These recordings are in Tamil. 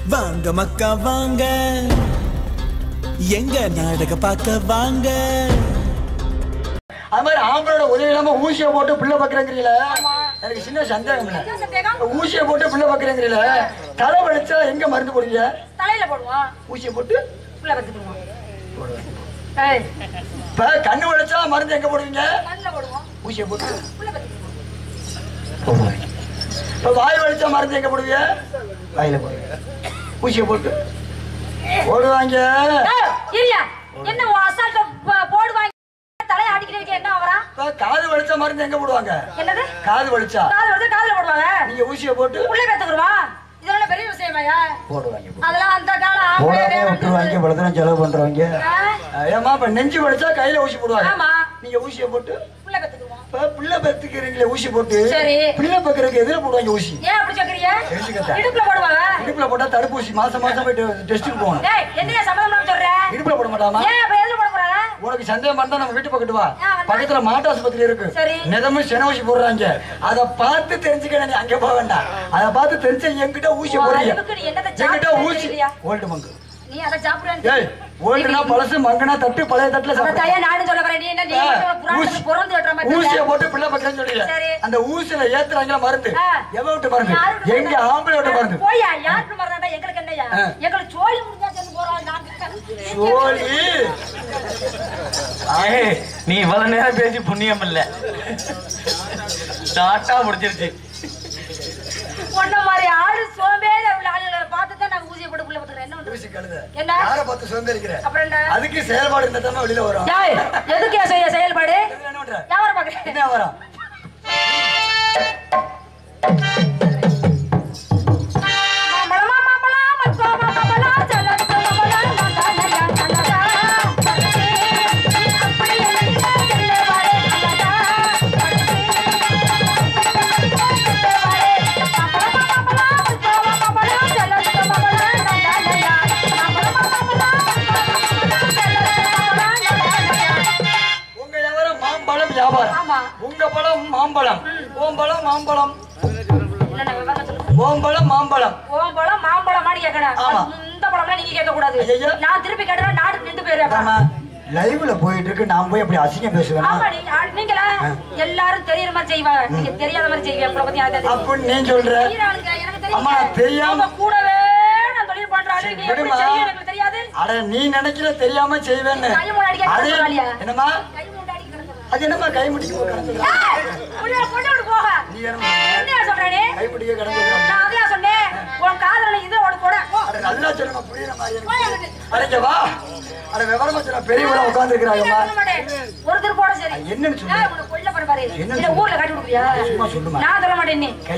வாங்க மக்கா வாங்க எங்க நாடக பார்க்க வாங்க அது மாதிரி ஆம்பளோட உதவி இல்லாம ஊசியை போட்டு பிள்ளை பக்கிறீங்கள எனக்கு சின்ன சந்தேகம் இல்ல என்ன சந்தேகம் ஊசியை போட்டு பிள்ளை பக்கிறீங்கள தலை வலிச்சா எங்க மருந்து போடுவீங்க தலையில போடுவோம் ஊசியை போட்டு புள்ள கத்துக்குவோம் ஏய் இப்ப கண்ணு வலிச்சா மருந்து எங்க போடுவீங்க கண்ணுல போடுவோம் ஊசியை போட்டு புள்ள கத்துக்குவோம் இப்ப வாய் வலிச்சா மருந்து எங்க போடுவீங்க வாயில போடுவீங்க ஊசியை போட்டு போடுவாங்க ஏய், இருயா என்ன உன் அசால்ட்ட போ- போடுவாங்க தலையை ஆடிக்கிட்டே இருக்க என்ன அவரா இப்ப காது வலிச்சா மருந்து எங்க போடுவாங்க என்னது காது வலிச்சா காது வந்து காதுல போடுவாங்க நீங்க ஊசியை போட்டு புள்ள கத்துக்குருவா இதெல்லாம் பெரிய விஷயமாயா போடுவாங்க அதெல்லாம் அந்த காலம் போடாம ஆம்பளையரே விட்டுருவாங்க வந்து- இவ்வளவு தூரம் செலவு பண்றவங்க ஆ, ஏமா இப்ப நெஞ்சு வலிச்சா கையில ஊசி போடுவாங்க ஆமா நீங்க ஊசியை போட்டு புள்ள கத்துக்குருவோம் இப்ப பிள்ளை பெத்துக்கிறீங்களே ஊசி போட்டு சரி. பிள்ளை பெக்கிறதுக்கு எதுல போடுவாங்க ஊசி ஏன் அப்படி சொல்றீங்க தெரிஞ்சுக்கத்தா. இடுப்புல போடுவாங்க இடுப்புல போட்டா தடுப்பூசி மாசம் மாசம் போயிட்டு டெஸ்ட்டுக்கு போகணும் டேய் என்னையா சம்மதம் இல்லாம சொல்ற இடுப்புல போட மாட்டாமா ஏன் அப்ப எதுல போட போறாங்க உனக்கு சந்தேகம் பண்ணா நம்ம வீட்டு பக்கத்து வா ஆ, வந்தா. பக்கத்துல மாட்டு ஆஸ்பத்திரி இருக்கு சரி. நிதமும் சென ஊசி போடுறாங்க அத பார்த்து தெரிஞ்சுக்க நீ அங்க போக வேண்டாம் அத பார்த்து தெரிஞ்சு என்கிட்ட ஊசி உன் போடுறீங்க அறிவுக்கு நீ என்னத்த என்கிட்ட சாப்பிடுறேன்னு ஊசி தெரியலையா? ஓல்டு மங்கு நீ அதை சாப்பிடுறேன்னு ஏய் ஓல்டுனா பழசு மங்குனா தட்டு பழைய தட்டுல அத சாப்பிடு தயா நானும் சொல்ல வரேன் நீ என்ன நீ மட்டும் ஒரு புராணத்துக்கு பிறந்து வெட்டுற மாதிரி ஊசிய தெரியல. போட்டு பிள்ளை பக்கம் சொல்றீங்க சரி. அந்த ஊசியில ஏத்துறாங்களா மருந்து ஆ. எவ விட்டு மருந்து யாரு விட்டு எங்க மருந்து? ஆம்பளை மருந்து போயா யாருக்கு மறந்தாண்டா எங்களுக்கு என்னய்யா ஆ. எங்களுக்கு சோழி முடிஞ்சா சேர்ந்து போறோம் நாங்க சோழி ஏய், நீ இவ்வளவு நேரம் பேசி புண்ணியம் இல்ல டாட்டா முடிச்சிருச்சு பொண்ண மாதிரி ஆளு சோம்பேறி உள்ள ஆளுகளை பார்த்து தான் நாங்க ஊசியை போட்டு புள்ள பத்துக்கிறோம் என்ன பண்றது ஊசி கழுத என்ன? யார பார்த்து சோம்பேறிக்கிற அப்புறம் என்ன அதுக்கு செயல்பாடு இருந்தா தான் வெளியில வரும் ஏய் எதுக்கு என் செய்ய செயல்பாடு இதுல என்ன பண்ற? வியாபாரம் பாக்குறேன் என்ன வரும் மாம்பழமா மாம்பழா மத்தோமா மாம்பழா செல்லத்து மாம்பழா நந்தானயா நந்தா அப்படி என்ன செல்ல வாரே நந்தா மாம்பழமா மாம்பழா மத்தோமா மாம்பழா செல்லத்து மாம்பழா நந்தானயா மாம்பழமா மாம்பழா மத்தோமா செல்லத்து மாம்பழா நந்தானயா உங்க வியாபாரம் மாம்பழம் வியாபாரம் ஆமா உங்க பழம் மாம்பழம் ஓம் பழம் மாம்பழம் என்ன விவரம் சொல்லுங்க ஓம் பழம் மாம்பழம் ஓம் பழம் மாம்பழம் மாதிரி கேட்கணும் ஆமா. அது இந்த பழம்லாம் நீங்க கேட்க கூடாது ஐயையோ. நான் திருப்பி கேட்டா நாடு நின்று போயிருவேன் ஆமா லைவ்ல போயிட்டு இருக்கு நான் போய் அப்படி அசிங்கம் பேசுவேனா ஆமா நீங்க ஆ- நீங்களா எல்லாரும் தெரியுற மாதிரி செய்வாங்க நீங்க தெரியாத மாதிரி செய்வீங்க உங்களை பத்தி யாருக்கு தெரியும் அப்படின்னு நீ சொல்ற தெரியுற ஆளுங்க எனக்கு அம்மா, தெரியும் தெரியாம- உங்க கூடவே நான் தொழில் பண்றாரு நீ எப்படி விடுமா. செய்வீங்க எனக்கு தெரியாது அட நீ நினைக்கிற தெரியாம செய்வேன்னு கை முன்னாடி கேட்க அது சொல்றாளியா? என்னம்மா கை முன்னாடி கிடக்குது. அது என்னம்மா கை முடிக்க கிடந்து ஏய், உள்ள கொண்டு விட்டு போக நீ என்னம்மா என்னையா சொல்ற நீ கை முடிக்க கிடந்து நான் அதையா சொன்னேன் உன் காதல இது உனக்கு கூட போ. அட நல்லா சொல்லுமா புரியுற மாதிரி போய் எனக்கு. அங்கிட்டு. அடைக்க வா அட விவரமா சொல்ல பெரியவளா உட்கார்ந்து நீ இருக்கிறாங்கம்மா சொல்ல மாட்டேன். ஒருத்தர் போட சரி என்னன்னு சொல்லு ஏய், உனக்கு கொல்ல பண்ண பாரு என்னன்னு இல்ல சொல்லு. ஊர்ல காட்டி கொடுக்குறியா சும்மா சொல்லுமா. நான் சொல்ல மாட்டேன் நீ கை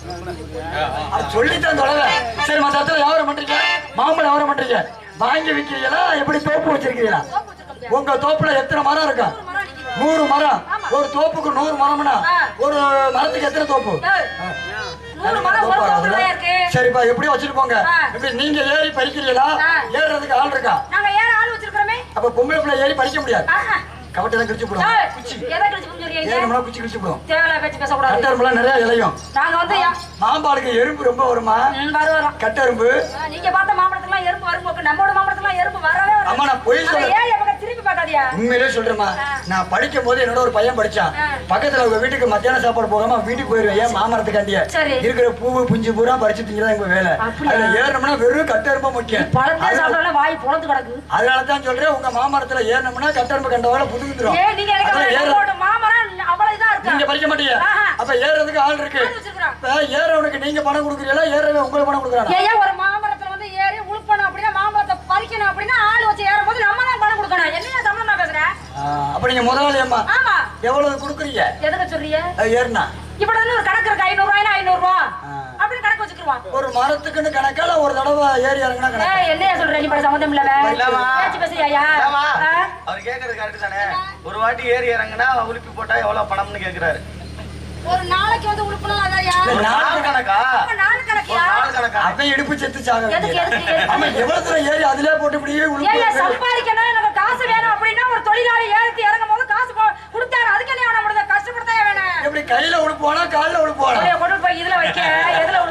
அது சொல்லித்தான் தொலைவ சரி மத்த இடத்துல வியாபாரம் பண்றீங்க மாம்பழம் வியாபாரம் பண்றீங்க வாங்கி விக்கிறீங்களா எப்படி தோப்பு வச்சிருக்கீங்களா தோப்பு வச்சிருக்க முடியாது. உங்க தோப்புல எத்தனை மரம் இருக்கா ஒரு மரம் நிக்குது. நூறு மரம் ஆமா. ஒரு தோப்புக்கு நூறு மரம்னா ஆ. ஒரு மரத்துக்கு எத்தனை தோப்பு ஏய், நூறு மரம் ஒரு தோப்புல தான் இருக்கு சரிப்பா எப்படி வச்சுட்டு போங்க ஆ. இப்படி நீங்க ஏறி பறிக்கிறீங்களா ஆ. ஏறுறதுக்கு ஆள் இருக்கா நாங்க ஏற ஆள் வச்சிருக்கிறோமே அப்ப பொம்பளை பிள்ளை ஏறி பறிக்க முடியாது ஆஹா. கவட்டெல்லாம் கிழிச்சு போடும் ஏய், குச்சி எதை கிழிச்சு சொல்றீங்க ஏறணும்னா குச்சி கிழிச்சு போடும் தேவையில்ல பேச்சு பேசக்கூடாது கட்டெரும்புலாம் நிறைய இலையும் நாங்க வந்து யா- மாம்பாளுக்கு எறும்பு ரொம்ப வருமா ம், வரும் வரும் கட்டெரும்பு ஆ, நீங்க பார்த்த மாம்பழத்துக்குலாம் எறும்பு வரும் போக்கு நம்மோட மாம்பழத்துக்குலாம் எறும்பு வரவே வராது. அம்மா, நான் பொய் அந்த சொல்ல- ஏரியா பக்கம் திருப்பி பார்க்காதியா உண்மையிலே சொல்றேம்மா ஆ. நான் படிக்கும் போது என்னோட ஒரு பையன் படிச்சான் ஆ. பக்கத்துல உங்க வீட்டுக்கு மத்தியான சாப்பாடு போகாம வீட்டுக்கு போயிருவேன் ஏன் மாமரத்துக்காண்டிய சரி. இருக்கிற பூவு புஞ்சு பூரா பறிச்சு திங்கதான் எங்க வேலை அப்படியா? அதுல ஏறணும்னா வெறும் கட்டெரும்பா முக்கியம் பழத்தை அது- சாப்பிட்டாலும் வாய் பொழந்து கிடக்கு அதனால தான் சொல்றேன் உங்க மாமரத்துல ஏறணும்னா கட்டெரும்பு கண்டவால புதுந்துரும் ஏன் நீங்க எனக்கு அதனால ஏற- நம்மோட மாமரம் அவ்வளவு இதா இருக்கா நீங்க பறிக்க மாட்டீங்க ஆஹா. அப்ப ஏறதுக்கு ஆள் இருக்கு ஆள் வச்சிருக்கிறோம். இப்ப ஏறவனுக்கு நீங்க பணம் கொடுக்குறீங்களா ஏறவன் உங்களுக்கு பணம் கொடுக்குறானா ஏன் ஒரு மாமரத்துல வந்து ஏறி உழுப்பணும் அப்படின்னா மாமரத்தை பறிக்கணும் அப்படின்னா ஆள் வச்சு ஏறும் போது நம்ம தான் பணம் கொடுக்கணும் என்னையா தமிழ் நான் பேசுறேன் ஆ, அப்ப நீங்க முதலாளி அம்மா ஆமா எவ்வளவு கொடுக்குறீங்க எதுக்கு சொல்றீங்க அது ஏறுனா இப்படி வந்து ஒரு கணக்கு இருக்கு ஐநூறு ரூபாய் ஐநூறு ரூபா ஆ. அப்படின்னு கணக்கு வச்சுக்கிருவான் ஒரு மரத்துக்குன்னு கணக்கால ஒரு தடவை ஏறி இறங்கினா கணக்கு ஏய், என்னையா சொல்ற நீ பட சம்மந்தம் இல்லவே இல்லம்மா. பேச்சு பேசுறியா இல்லம்மா. ஆ? அவர் கேக்குறது கரெக்ட் தானே ஒரு வாட்டி ஏறி இறங்குனா உலுப்பி போட்டா எவ்வளவு பணம்னு கேக்குறாரு ஒரு நாளைக்கு வந்து உழுப்பணும் அதான்யா இல்ல, ஒரு நாள் கணக்கா அப்ப நாலு ஒரு கணக்கியா நாள் கணக்கா அவன் இடுப்பு செத்து சாக எதுக்கு, வேண்டியது. எதுக்கு, எதுக்கு? ஆமா எவ்வளவு தூரம் ஏறி அதுலயே போட்டு இப்படியே ஏன் உழுப்பு சம்பாதிக்கணும் எனக்கு காசு வேணும் அப்படின்னா ஒரு தொழிலாளி ஏறிட்டு இறங்கும் போது காசு போ- கொடுத்தாரு அதுக்கு என்ன நம்மள கஷ்டப்படுத்தா வேணும் எப்படி கையில உழுப்புவானா கால்ல உழுப்புவானா அப்படியே கொண்டு போய் இதுல வைக்க எதுல உழுப்புவா நீ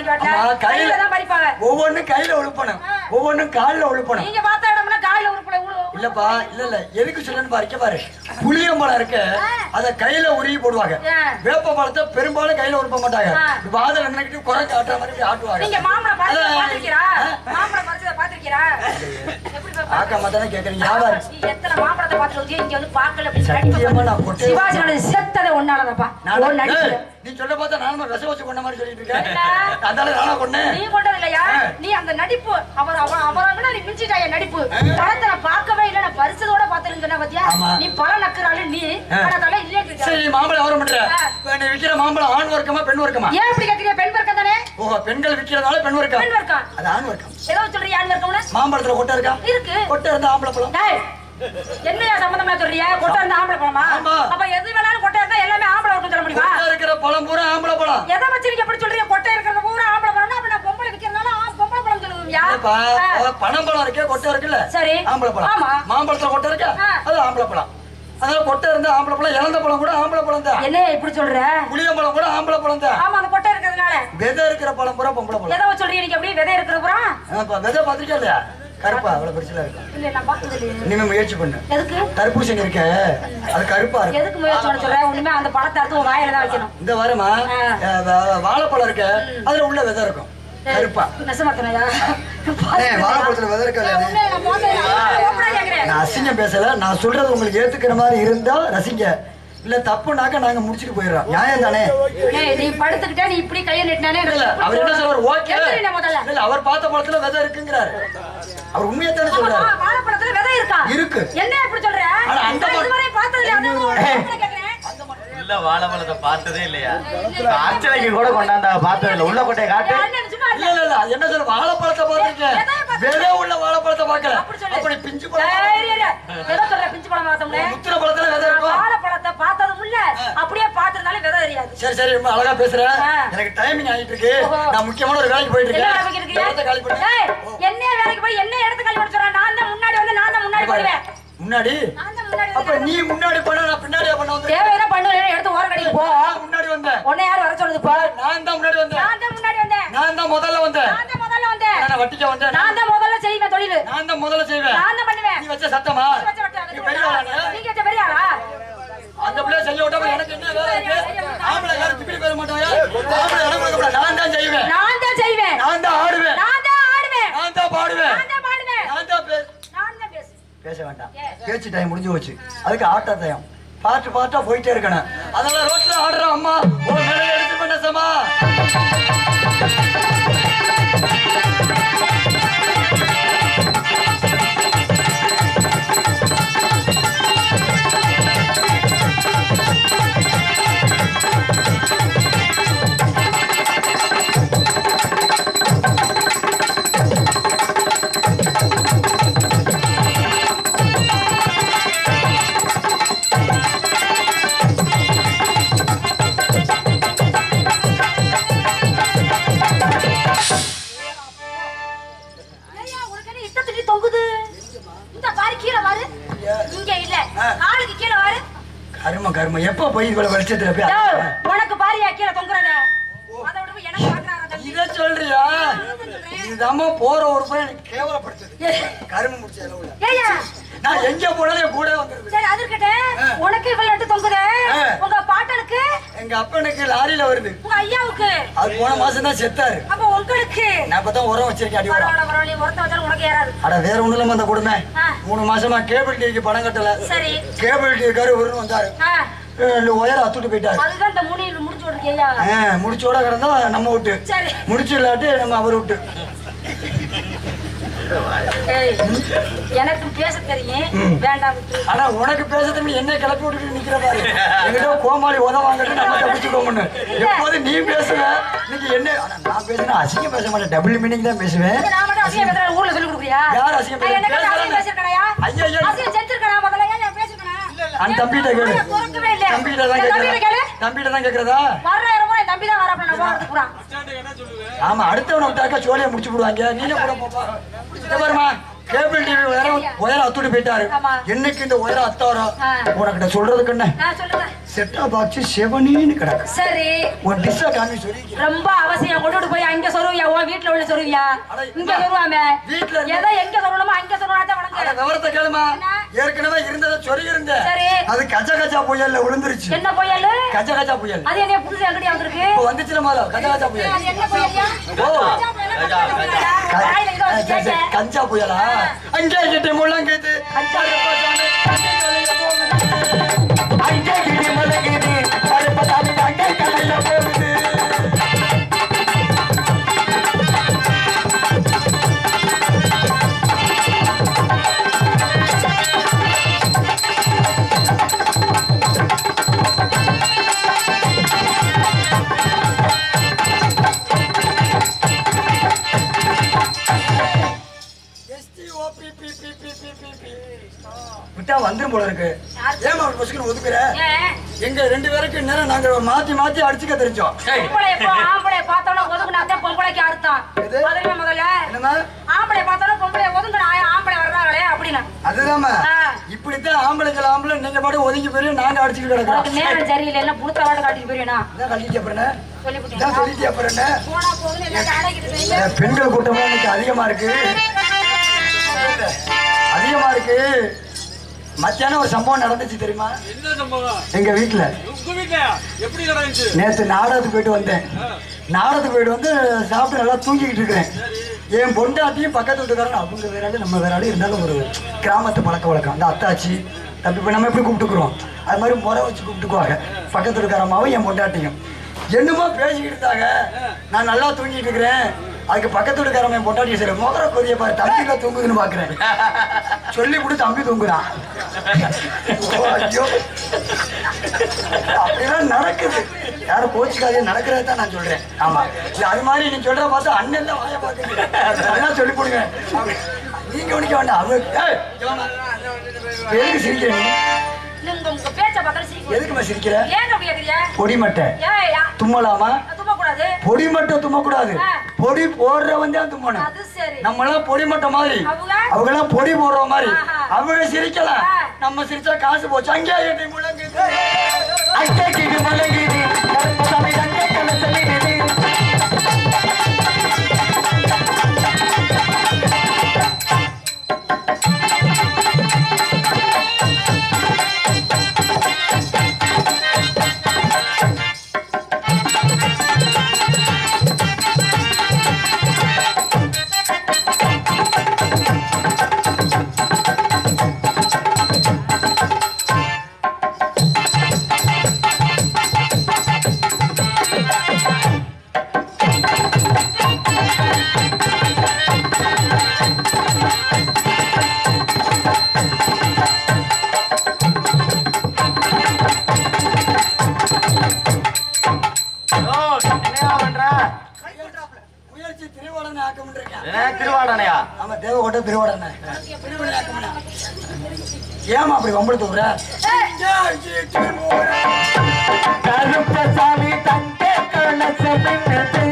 பறிக்க வாட்டில ஆமா, கையில- கையில தான் பறிப்பாங்க ஒவ்வொன்றும் கையில உழுப்பணும் ஒவ்வொன்றும் கால்ல உழுப்பணும் நீங்க பார்த்த இடம்னா கால்ல உருப்புல உழு இல்லப்பா இல்ல இல்ல எதுக்கு சொல்லணும் பாருக்க பாரு புளியம்பழம் இருக்க அத கையில உருகி போடுவாங்க ஏன்? வேப்ப பழத்தை பெரும்பாலும் கையில உருப்ப மாட்டாங்க ஆ. வாதல் நின்னுக்கிட்டு குறை காட்டுற மாதிரி இப்படி ஆட்டுவாங்க நீங்க மாம்பழம் பறிச்சத அதான். பாத்திருக்கீரா மாம்பழம் பறிச்சத பாத்திருக்கீரா எப்படி பாப்பா? ஆக்கா மாத்தானே கேக்குறீங்க வியாபாரம் நீ எத்தனை மாம்பழத்தை பார்த்துட்டு இங்க வந்து பார்க்கல அப்படின்னு சத்தியமா நான் நடிப்பு கொட்டை- சிவாஜி கணேசன் செத்ததை ஒன்னாலதாப்பா நான் ஒரு நடிப்பு ஏய், நீ சொல்ல பார்த்தா நானும் விஷம் வச்சு கொண்ட மாதிரி சொல்லிட்டு இருக்கேன் என்ன? அதனால நானா கொண்டேன் நீ கொண்டது இல்லையா ஆ. நீ அந்த நடிப்பு அவர் அவர் அவராங்கனா நீ மிஞ்சிட்டாய நடிப்பு படத்தை நான் பார்க்கவே இல்லை நான் பரிசதோட பார்த்தேன்னு சொன்ன பாத்தியா ஆமா. நீ பல நக்குறாளு நீ ஆ. ஆனா அதெல்லாம் இல்லையா கேக்குற. சரி மாம்பழம் வியாபாரம் பண்ற ஆ. இப்ப நீ விக்கிற மாம்பழம் ஆண் வர்க்கமா பெண் வர்க்கமா ஏன் இப்படி கேக்குறீங்க பெண் வர்க்கம் தானே ஓஹோ பெண்கள் விக்கிறதால பெண் வர்க்கம் பெண் வர்க்கம் அது ஆண் வர்க்கம் ஏதோ சொல்றீங்க ஆண் வர்க்கம்னு மாம்பழத்துல கொட்டை இருக்கா இருக்கு கொட்டை இருந்தா ஆம்பளை பழம் டேய் என்னையா சம்பந்தமா சொல்றிய கொட்டை இருந்தா ஆம்பளை பழமா ஆமா. அப்ப எது வேணாலும் கொட்டை இருந்தா எல்லாமே ஆம்பளை வர்க்கம் சொல்ல முடியுமா கொட்டை இருக்கிற பழம் பூரா ஆம்பளை பழம் எதை வச்சு நீங்க எப்படி சொல்றீங்க கொட்டை இருக்கிறது பூரா ஆம்பளை பழம்னா அப்ப நான் பொம்பளை விக்கிறதுனால ஆ, பொம்பளை பழம் சொல்லுவியா இல்லப்பா, அதாவது பனம் பழம் இருக்கே கொட்டை இருக்குல்ல சரி. ஆம்பளை பழம் ஆமா. மாம்பழத்துல கொட்டை இருக்கா ஆ. அது ஆம்பளை பழம் அதனால கொட்டை இருந்தா ஆம்பளை பழம் இறந்த பழம் கூட ஆம்பளை பழம் தான் என்ன இப்படி சொல்ற புளியம்பழம் கூட ஆம்பளை பழம் தான் ஆமா அந்த கொட்டை இருக்கிறதுனால விதை இருக்கிற பழம் பூரா பொம்பளை பழம் எதை வச்சு சொல்றீங்க நீங்க அப்படியே விதை இருக்கிறது பூரா ஆமாப்பா, விதை பார்த்திருக்கா இல்லையா கருப்பா அவ்வளவு பெருசுல இருக்கும் இல்ல நான் பார்த்தது இல்லையே இனிமே முயற்சி பண்ணு எதுக்கு தர்பூசணி இருக்க அது கருப்பா இருக்கு எதுக்கு முயற்சி பண்ண சொல்ற ஒண்ணுமே அந்த பழத்தை அறுத்து உன் வாயில தான் வைக்கணும் இந்த வாரமா ஆ. அஹ், வா- வாழைப்பழம் இருக்க அதுல உள்ள விதை இருக்கும் கருப்பா நெசமாத்தனையா ஏய், வாழைப்பழத்துல விதை இருக்கா இல்லையா? நான் அசிங்கம் பேசல நான் சொல்றது உங்களுக்கு ஏத்துக்கிற மாதிரி இருந்தா ரசிங்க இல்ல தப்புனாக்க நாங்க முடிச்சிட்டு போயிடுறோம் நியாயம் தானே நீ படுத்துக்கிட்டே நீ இப்படி கையை நீட்டினானே இல்ல அவர் என்ன சொல்றாரு ஓகே எந்திரிண்ணே முதல்ல இல்ல அவர் பார்த்த பழத்துல விதை இருக்குங்கிறாரு அவர் உண்மையை தானே சொல்றாரு ஆமா, வாழைப்பழத்துல விதை இருக்கா இருக்கு. என்ன இப்படி சொல்ற ஆனா அந்த நான் பழம்- இதுவரை பார்த்தது இல்ல அதான் உன் ஏய். வாயில கேக்குறேன் உள்ள வாழைப்பழத்தை பார்த்ததே இல்லையா அர்ச்சனைக்கு கூட கொண்டாந்தா பார்த்தது இல்லை உள்ள கொட்டையை காட்டு என் அண்ணன் சும்மா இல்ல இல்ல இல்ல அது என்ன சொல்ற வாழைப்பழத்தை பார்த்திருக்கேன் விதையை பார்த்திருக்கேன். விதை உள்ள வாழைப்பழத்தை பார்க்கல அப்படி சொல்லு. அப்படி பிஞ்சு பழம் சரி, இரு. எதை சொல்ற பிஞ்சு பழம் பார்த்தோம்னே முத்திர பழத்துல விதை இருக்கும் வாழைப்பழத்தை பார்த்ததும் இல்ல அப்படியே பார்த்திருந்தாலும் விதை தெரியாது சரி சரி ரொம்ப அழகா பேசுற ஆ. எனக்கு டைமிங் ஆயிட்டு இருக்கு ஓஹோ. நான் முக்கியமான ஒரு வேலைக்கு போயிட்டு என்ன இருக்கேன் வேலைக்கு இந்த இடத்த காலி இருக்கிறீங்க? ஏய், பண்ணு என்ன வேலைக்கு போய் என்ன இடத்துக்கு காலி பண்ண சொல்றேன் நான் தான் முன்னாடி வந்து நான் தான் முன்னாடி போடுவேன் முன்னாடி நான் தான் முன்னாடி அப்ப வந்து நீ முன்னாடி பண்ண நான் பின்னாடியே பண்ண வந்து தேவையான பண்ணுவேன் எடுத்து ஓர கடைக்கு போ முன்னாடி வந்தேன் உன்னை யார் வர சொல்லுது போ நான் தான் முன்னாடி வந்தேன் நான் தான் முன்னாடி வந்தேன் நான் தான் முதல்ல வந்தேன் நான் தான் முதல்ல வந்தேன் நான் வட்டிக்க வந்தேன் நான் தான் முதல்ல செய்வேன் தொழில் நான் தான் முதல்ல செய்வேன் நான் தான் பண்ணுவேன் நீ வச்ச சத்தமா நீ வச்ச வட்ட, நீ வச்ச பெரிய வட்ட. ஆளானே? நீங்க வச்ச பெரிய ஆளா அந்த பிள்ளைய செய்ய விட்டாம எனக்கு என்ன வேலை இருக்கு ஆம்பளை கார திப்பி போயிட மாட்டாங்க ஆம்பளை இடம் கொடுக்க கூடாது. நான் தான் செய்வேன் நான் தான் செய்வேன் நான் தான் ஆடுவேன் நான் தான் ஆடுவேன் நான் தான் பாடுவேன் நான் தான் பாடுவேன் நான் தான் பே- நான் தான் பேசு பேச வேண்டாம் பேச்சு டைம் முடிஞ்சு போச்சு அதுக்கு ஆட்ட டைம் பாட்டு பாட்டா போயிட்டே இருக்கணும் அதனால ரோட்ல ஆடுற அம்மா உன் மேல எடுத்து பண்ண சமா ஏய்யா, உனக்கு என்ன இஷ்டத்துக்கு தொங்குது இந்த பாரு கீழே பாரு இங்க இல்ல காலுக்கு கீழே பாரு கரும கரும எப்ப போய் இவ்வளவு வெளிச்சத்துல போய் டேய், ஆடுற? உனக்கு பாரியா கீழே தொங்குறத அதை விட போய் எனக்கு பாக்குறாங்க தம்பி. இத சொல்றியா இதுதாம்மா போற ஒரு பையன் எனக்கு கேவலப்படுத்துது கரும முடிச்ச அளவுல ஏய்யா, நான் எங்க போனாலும் என் கூட வந்துருது சரி அது இருக்கட்டும் உனக்கு இவ்வளவு எடுத்து தொங்குதே ஆ. உங்க பாட்டனுக்கு எங்க அப்பனுக்கு லாரியில வருது உங்க ஐயாவுக்கு அது போன மாசம் தான் செத்தாரு அப்ப உங்களுக்கு நான் இப்பதான் உரம் வச்சிருக்கேன் அடி உரம் பரவாயில்ல பரவாயில்ல உரத்த வச்சாலும் உனக்கு ஏறாது அட வேற ஒண்ணும் இல்லாம அந்த கொடுமை ஆ. மூணு மாசமா கேபிள் டிவிக்கு பணம் கட்டல சரி கேபிள் டிவிக்காரு ஒரு வந்தாரு ஆ, ரெண்டு ஒயர் அத்துட்டு போயிட்டாரு அதுதான் இந்த முனியில் முடிச்சு விட்டுருக்கியா ஆ, முடிச்சோட கிடந்தா நம்ம விட்டு சரி முடிச்சு இல்லாட்டி நம்ம அவர் விட்டு ஏய், எனக்கு பேச தெரியும் வேண்டாம் விட்டுரு. ஆனா உனக்கு பேச தெரியும் என்ன கிளப்பி விட்டுட்டு நிக்கிற பாரு எங்கிட்ட கோமாளி உத வாங்கிட்டு நம்ம தப்பிச்சுக்கோம்னு எப்போது நீ பேசுவ இன்னைக்கு என்ன ஆனா நான் பேசினா அசிங்க பேச மாட்டேன் டபுள் மீனிங் தான் பேசுவேன் இங்க நான் மட்டும் அசிங்கம் பேசுறேன், ஊர்ல சொல்லி கொடுக்குறியா? யார் அசிங்கம் நான் என்னைக்காவது பேசுறது? அசிங்கம் பேசியிருக்கேனா? ஐயா, ஐயா. அசிங்கம் செஞ்சிருக்கேனா முதல்ல? ஏன் நான் பேசியிருக்கேனா? அந்த தம்பிகிட்ட கேளு வாயை திறக்கவே இல்லையே. தம்பிகிட்ட தான் என் தம்பிகிட்ட கேக்குறதா கேளு. தம்பிகிட்ட தான் கேக்குறதா வர்ற இடமும் என் தம்பி தான் வராப்புல, நான் போறதுக்கு பூரா. ஆமா அடுத்தவனை விட்டாக்கா சோழியை முடிச்சு விடுவாங்க நீங்க கூட போப்பா இங்க பாருமா கேபிள் டிவி உயரம் உயரம் அத்துட்டு போயிட்டாரு ஆமா. என்னைக்கு இந்த உயரம் அத்தாரோ ஆ. உனக்கிட்ட சொல்றதுக்கு என்ன நான் சொல்லுங்க செட்டா பாக்ஸ் செவனின்னு கிடக்கு சரி உன் டிஷ்ஷா காமி சொல்லி ரொம்ப அவசியம் கொண்டுட்டு போய் அங்க சொருவியா உன் வீட்டுல உள்ள சொருவியா அட, இங்க சொருவாமே வீட்ல இருந்து- எதை எங்க சொல்லணுமோ அங்க சொருவாதான் அட வணங்க விவரத்தை கேளுமா என்ன? ஏற்கனவே இருந்ததை சொல்லி இருந்தேன் சரி. அது கஜ கஜா புயல்ல விழுந்துருச்சு என்ன புயலு கஜ கஜா புயல் அது என்ன புதுசு எங்கடி வந்திருக்கு இப்போ வந்துச்சுல மாதா கஜ கஜா புயல் அது என்ன புயல்யா ஓ. கஜா புயலா? க- வாயில ஏதோ ஒரு கஜ- கேக்க. கஞ்சா புயலா அங்கே கிட்ட முள்ளங்கேது கஞ்சா அங்கே கிட்ட முள்ளங்கேது பருப்பதாமி அங்கே கடல்ல போகுது விட்டா வந்துரும் போல இருக்கு ஏமா ஒரு பொசுக்கு ஒதுக்குற ஏன்? எங்க ரெண்டு பேருக்கு நேரம் நாங்க மாத்தி மாத்தி அடிச்சுக்க தெரிஞ்சோம் பொம்பளை எப்போ ஆம்பளை பார்த்தோன்னா ஒதுக்குனாதான் பொம்பளைக்கு அர்த்தம் எது? முதல்ல முதல்ல என்னமா ஆம்பளை பார்த்தோன்னா பொம்பளை ஒதுங்கினா ஆம்பளை வர்றாங்களே அப்படின்னு அதுதாம்மா ஆ. இப்படித்தான் ஆம்பளைகள் ஆம்பளை நீங்க பாட்டு ஒதுங்கி போய் நாங்க அடிச்சுக்கிட்டு உனக்கு கிடக்கிறோம் நேரம் சரியில்லை எல்லாம் புடுத்த வாட காட்டிட்டு போயிருனா இதான் கழிச்சு அப்புறம் என்ன? இதான் சொல்லிவிட்டேன் சொல்லிட்டு அப்புறம் என்ன போனா போகுது எல்லாத்தையும் அடக்கிட்டு போய் அஹ், பெண்கள் கூட்டம் இன்னைக்கு அதிகமா இருக்கு அதிகமா இருக்கு மத்தியானம் ஒரு சம்பவம் நடந்துச்சு தெரியுமா என்ன சம்பவம் எங்க வீட்டுல உங்க வீட்லயா எப்படி நடந்துச்சு நேத்து நாடகத்துக்கு போயிட்டு வந்தேன் நாடகத்துக்கு போயிட்டு வந்து சாப்பிட்டு நல்லா தூங்கிக்கிட்டு இருக்கிறேன் என் பொண்டாட்டியும் பக்கத்து வீட்டுக்காரன் அவங்க வேற ஆளு நம்ம வேற ஆளு இருந்தாலும் ஒரு கிராமத்து பழக்க வழக்கம் அந்த அத்தாச்சி தம்பி இப்போ நம்ம எப்படி கூப்பிட்டுக்குறோம் அது மாதிரி முறை வச்சு கூப்பிட்டுக்குவாங்க பக்கத்து வீட்டுக்காரமாவும் என் பொண்டாட்டியும் என்னமோ பேசிக்கிட்டு இருந்தாங்க நான் நல்லா தூங்கிட்டு இருக்கிறேன் அதுக்கு பக்கத்து வீட்டுக்காரன் என் பொண்டாட்டி சரி மோகர கொதிய பாரு தம்பியில தூங்குதுன்னு பாக்குறேன் சொல்லி கொடுத்து தம்பி தூங்குறான் ஓ, ஐயோ அப்படிலாம் நடக்குது யாரும் கோச்சுக்காதே நடக்கிறத தான் நான் சொல்றேன் ஆமா இல்ல அது மாதிரி நீ சொல்ற பார்த்தா அண்ணன் தான் வாய பாக்குது அதெல்லாம் சொல்லி போடுங்க நீங்க கவனிக்க வேண்டாம் அவ ஏய், இங்க வாம்மா. எதுக்கு சிரிக்கிற நீ நீங்க உங்க பேச்ச பார்த்தா சிரிக்கும் எதுக்குமா சிரிக்கிற ஏன் அப்படி கேக்குறிய பொடி மட்டை ஏய் தும்மலாமா தும்ப கூடாது பொடி மட்டை தும்மக்கூடாது ஆ. பொடி போடுறவன் தான் தும்மணும் அது சரி நம்மளாம் பொடி மட்டை மாதிரி அவங்க? அவங்க எல்லாம் பொடி போடுற மாதிரி ஆஹா. அவங்க சிரிக்கலாம் ஆ. நம்ம சிரிச்சா காசு போச்சு அங்கே எட்டி முழங்குது அங்கே கிடி முழங்குது கருப்பசாமி அங்கே கண்ண சொல்லிடுது ஓ, என்னையா பண்ற? முயற்சி திருவாடனை ஆக்கம்னு இருக்கேன் என்ன திருவாடனையா ஆமா தேவகோட்டை திருவாடனை ஏமா அப்படி வம்பளத்து விடுற கருப்பசாமி தங்க கணக்கு மின்னது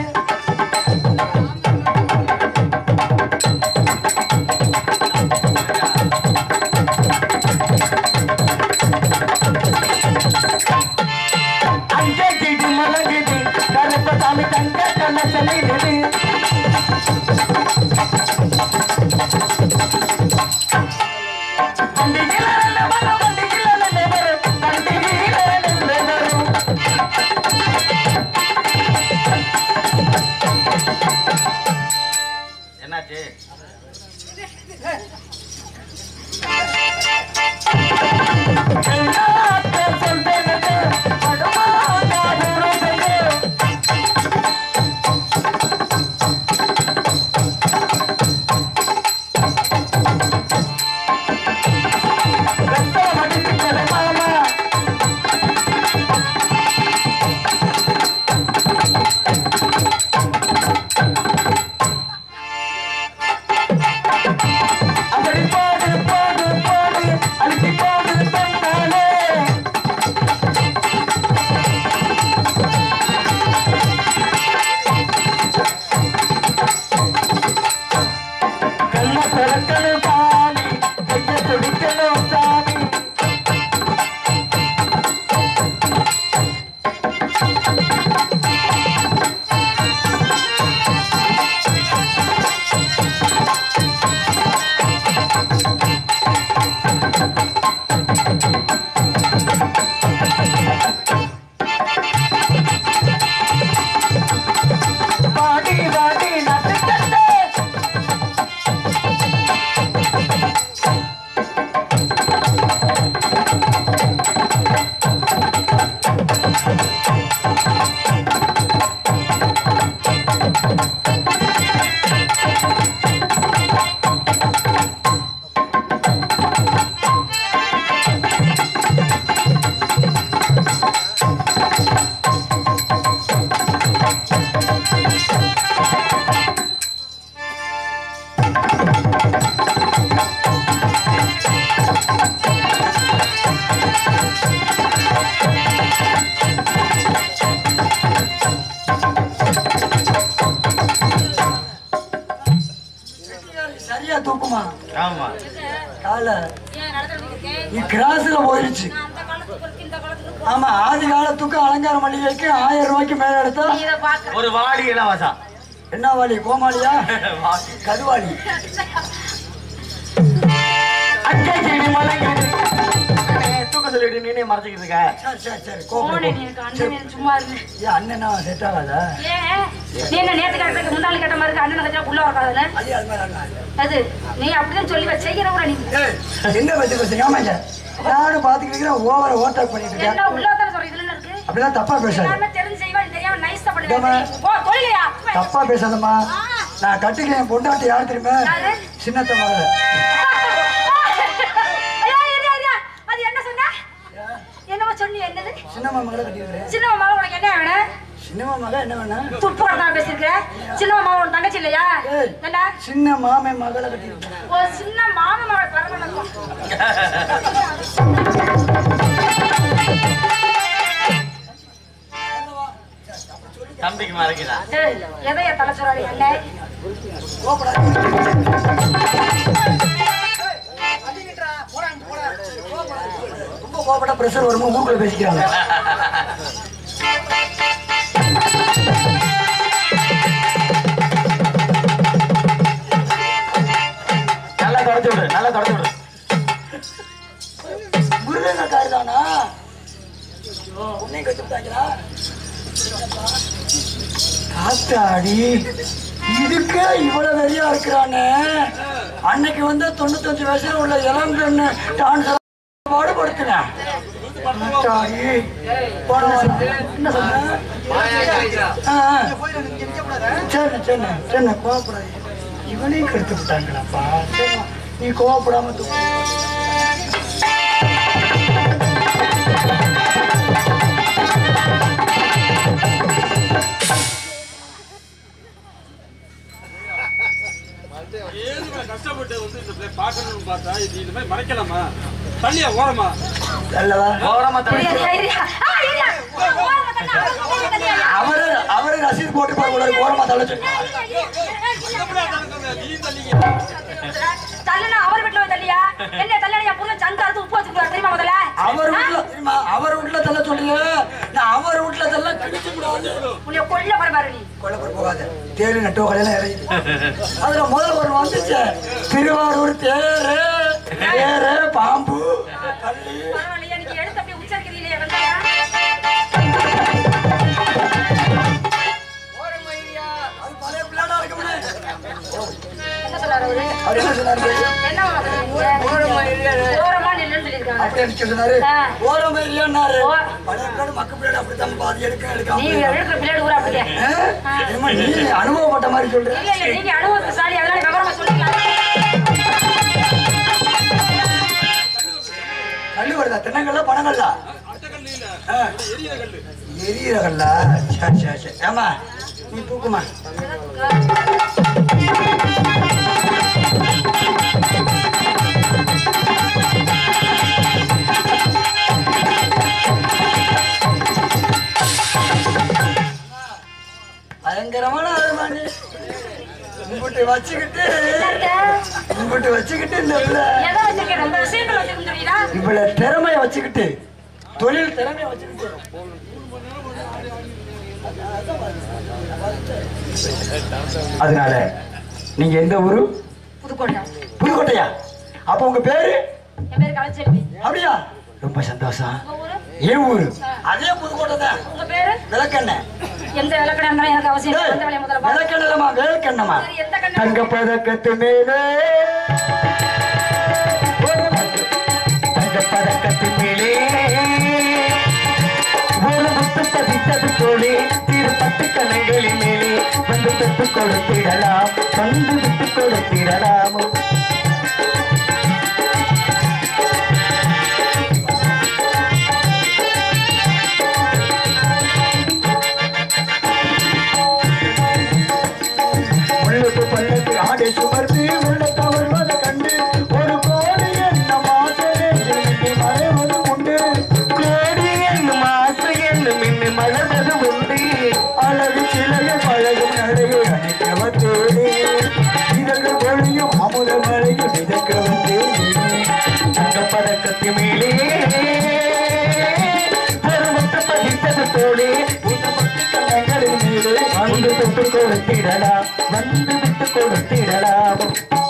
அங்கே கிடி மலங்குது கருப்பசாமி தங்க கணக்கு மின்னது என்னாச்சு சரியா தூக்குமா ஆமா கால ஏன் நடந்துட்டு இருக்கேன் நீ கிராஸ்ல போயிருச்சு நான் அந்த காலத்துக்கு இருக்கு, இந்த காலத்துக்கு ஆமா ஆதி காலத்துக்கு அலங்கார மளிகைக்கு ஆயிரம் ரூபாய்க்கு மேல எடுத்தா நீ இதை பார்க்க ஒரு வாடி இலவசம் என்ன வாலி கோமாளியா வாடி. கருவாளி அச்சை செடி மலைக்குது. அண்ணே, தூக்க சொல்லிட்டு நீனே மறைச்சிக்கிட்டு இருக்க சரி சரி சரி போனே கோபம் நீ எனக்கு அண்ணன் சும்மா இருந்து ஏன் அண்ணனா செட் ஆகாதா ஏன் நீ என்ன நேத்து கேட்டதுக்கு முந்தாளி கேட்ட மாதிரி இருக்கு, அண்ணன் கட்டா உள்ள வரக்காதுல அது அது மாதிரி அண்ணா இல்ல. அது நீ அப்படிதான் சொல்லி வச்சு செய்யறவங்க நீ ஏய், என்ன பத்தி பேசுறீங்க ஆமாங்க நானும் பாத்துக்கிட்டு இருக்கிறேன் ஓவர ஓட்டாக் பண்ணிட்டு இருக்கேன் என்ன உள்ளதான சொல்ற இதுல என்ன இருக்கு அப்படிலாம் தப்பா பேசாது எல்லாமே தெரிஞ்சு செய்வா நீ தெரியாம நைஸா ஏம்மா? பண்ணுவேன் போ தொழிலையா தப்பா பேசாதம்மா நான் கட்டிக்க என் பொண்டாட்டி யார் தெரியுமா யாரு? சின்னத்த மகள ஐயா, ஐயா, ஐயா, அது என்ன சொன்ன என்னவோ சொன்னி என்னது சின்னம்மா மகளை கட்டிக்கிறேன் சின்ன மாமா உனக்கு என்ன வேணும் சின்னம்மா மக என்ன வேணும் துப்பு தான் பேசிருக்க சின்ன மாமா உன் தங்கச்சி இல்லையா ஏய். என்ன சின்ன மாமே மகளை கட்டிக்கிறேன் ஒரு சின்ன மாமா மகள் பரவாயில்ல தம்பிக்கு மறைக்கிறா ஏய், எதைய தலை சொல்றாரு என்ன ரொம்ப கோபப்பட்ட பிரஷர் வரும்போது ஊருக்குள்ள பேசிக்கிறாங்க நல்லா தொடச்சு விடு நல்லா தொடச்சு விடு முருகன் காரு தானா உன்னையும் கட்டுட்டாங்களா காத்தாடி இதுக்கே இவ்வளவு வெறியா இருக்கிறானே அன்னைக்கு வந்து தொண்ணூத்தஞ்சு வயசுல உள்ள இளம் பெண்ணு டான்ஸ் பாடுபடுத்தினேன் காத்தாடி. என்ன சொன்ன ஆ, ஆ. சரிண்ணே சரிண்ணே சரிண்ணே கோவப்படாது இவனையும் கெடுத்து விட்டாங்களாப்பா சரிம்மா நீ கோவப்படாம தூக்கு ஏதுமே கஷ்டப்பட்டு வந்து இந்த பிள்ளை பார்க்கணும்னு பார்த்தா இது இந்த மாதிரி மறைக்கலாமா தள்ளியா ஓரமா அல்லவா ஓரமா தள்ளி ஐயா, ஐயா, ஆ, ஐயா, ஓரமா தள்ளு, ஓரமா தள்ளு, ஐயா. அவரு அவரு ரசீது போட்டு பார்க்க ஓரமா தள்ள சொல்லி எப்படியா தடுக்கிறது? நீ தள்ளிக்க தள்ளுனா அவர் வீட்டுல போய் தள்ளியா என்ன தள்ளனா என் புள்ள சங்க அறுத்து உப்பு வச்சுக்கிறார் தெரியுமா முதல்ல அவர் வீட்டுல தெரியுமா அவர் வீட்டுல தள்ள சொல்றீங்க நான் அவர் வீட்டுல தள்ள கிழிச்சு விடாது உன்னை கொல்ல போற பாரு நீ கொல்லப்பட போகாத தேடி நட்டோ கடையில இறங்கி அதுல முதல் ஒரு வந்துச்சு திருவாரூர் தேரு தேரு பாம்பு பள்ளி பரவாயில்லையா நீங்க எடுத்து அப்படியே உச்சரிக்கிறீங்களே வெங்காயா அது பழைய பிள்ளாடா இருக்கும்னு என்ன சொன்னாரு அவரு அவர் என்ன சொன்னாரு என்ன சொல்றீங்க ஓரமா நில்லுன்னு சொல்லியிருக்காங்க அப்படியே நிக்க சொன்னாரு ஆ. ஓரமா இல்லையாரு ஓ. பழைய பிள்ளாடு மக்க பிள்ளாடு அப்படித்தான் பாதி எடுக்க நீ எடுக்காம எடுக்கிற பிள்ளையோட ஊரா அப்படியே ஆ? என்னம்மா நீ அனுபவப்பட்ட மாதிரி சொல்ற இல்ல இல்ல நீங்க அனுபவத்துசாலி அதனால விவரமா சொல்லிக்கலாம் கல்லு வருதா தென்னங்கல்ல பணங்கல்ல அட்டக்கல்லு இல்ல ஆ. எரிய கல்லு எரியறகல்ல சரி சரி சரி ஏமா நீ தூக்குமா பயங்கரமான ஆளுமாண்டி உங்கள்கிட்ட வச்சுக்கிட்டு உங்கள்கிட்ட வச்சுக்கிட்டு இந்த பிள்ளை எதை வச்சிருக்கேன் அந்த விஷயங்கள் வச்சிருந்தீங்களா இவ்வளவு திறமைய வச்சுக்கிட்டு தொழில் திறமைய வச்சுக்கிட்டு அதனால நீங்க எந்த ஊரு புதுக்கோட்டை புதுக்கோட்டையா அப்ப உங்க பேரு என் பேரு கலைச்செல்வி அப்படியா ரொம்ப சந்தோஷம் உங்க ஊரு ஏன் ஊரு அதே புதுக்கோட்டை தான் உங்க பேரு விளக்கெண்ணெய் எந்த விளக்கடை இருந்தாலும் எனக்கு அவசியம் இல்லை. எந்த வேலையை முதல்ல பாரு. விளக்கெண்ணமா விளக்கெண்ணமா சரி, எந்த கண்ணு தங்க பதக்கத்து மேலே தங்க பதக்கத்து மேலே ஒரு முத்து பதித்தது போலே திரு பத்து கணங்களின் மேலே வந்து பெற்று கொடுத்திடலாம் வந்து விட்டு கொடுத்திடலாமோ உள்ளத்து பள்ளத்து ஆடை சுமர்ந்து உள்ளத்த வருவதை கண்டு ஒரு கோடி என்ன மாசே மறைவது உண்டு கோடி என்னும் ஆசை என்னும் இன்னும் மலர்வது உண்டு அழகு கொடுத்திடலாம் வந்து விட்டு கொடுத்திடலாம்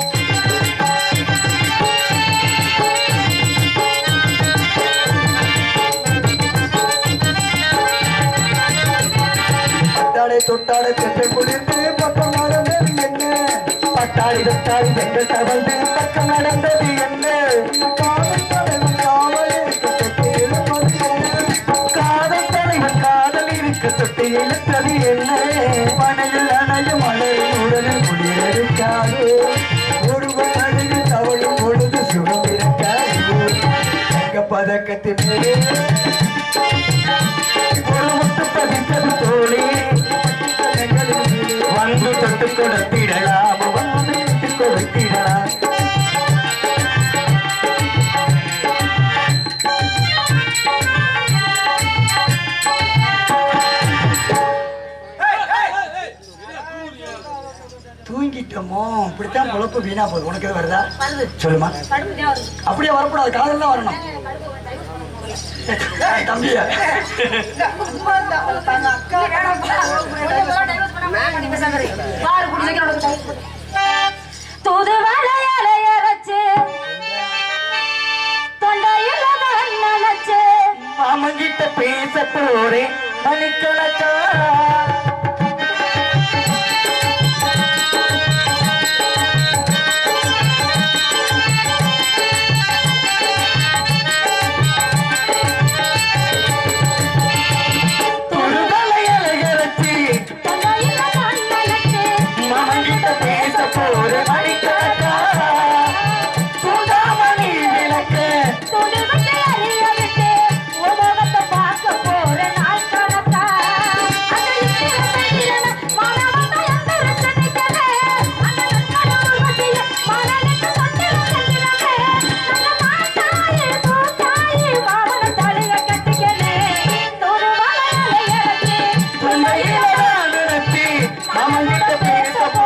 தொட்டாடை தொட்டாடை பெற்றை குளிர்ந்து பக்கம் நடந்தது என்ன பட்டாளி தட்டாளி பெண்கள் தவழ்ந்து பக்கம் நடந்தது என்ன காதல் தலைவன் காவல் இருக்க தொட்டு இழுப்பது என்ன? காதல் தலைவன் காதல் இருக்க தொட்டு இழுத்தது என்ன பனையில் அணையும் மலரின் உடலில் குளிரெடுக்காது ஒருவன் அழகில் தவழும் பொழுது சுகம் இருக்காது தங்க பதக்கத்தின் மேலே ஒரு முத்து பதித்தது தோழி கண்களின் மேலே வந்து தொட்டு கொடுத்திடலாம் வந்து விட்டு கொடுத்திடலாம் தூங்கிட்டோமோ இப்படித்தான் பொழப்பு வீணா போகுது உனக்கு எது வருதா வருது சொல்லுமா கடுப்பு தான் வருது அப்படியே வரக்கூடாது காதல் தான் வரணும் ஏய், தம்பியா தூது வளையல இறச்சு தொண்டையில நினைச்சு மாமங்கிட்ட பேச போறேன் மணிக்கணக்கா தொடுதலையல இறச்சி தொண்டையில நினைச்சு மாமங்கிட்ட பேச போறேன் மணிக்கணக்கா சுடாமணி விளக்கு தூது விட்டு அறிய விட்டு உலகத்தை பார்க்க போற நாள் கணக்கா அந்த இருக்கிற பெண்ணிரன மாணவன் எந்த ரச்சனைக்கவே அந்த நட்பட உருவத்தில மனநிட்டு கொண்டிருக்கின்றனவே நல்ல மாட்டாயே தூத்தாயே மாமன தலைய கட்டிக்கலே தூது வளையலை இறக்கி தொண்டையில நான் நிறுத்தி மாமங்கிட்ட பேச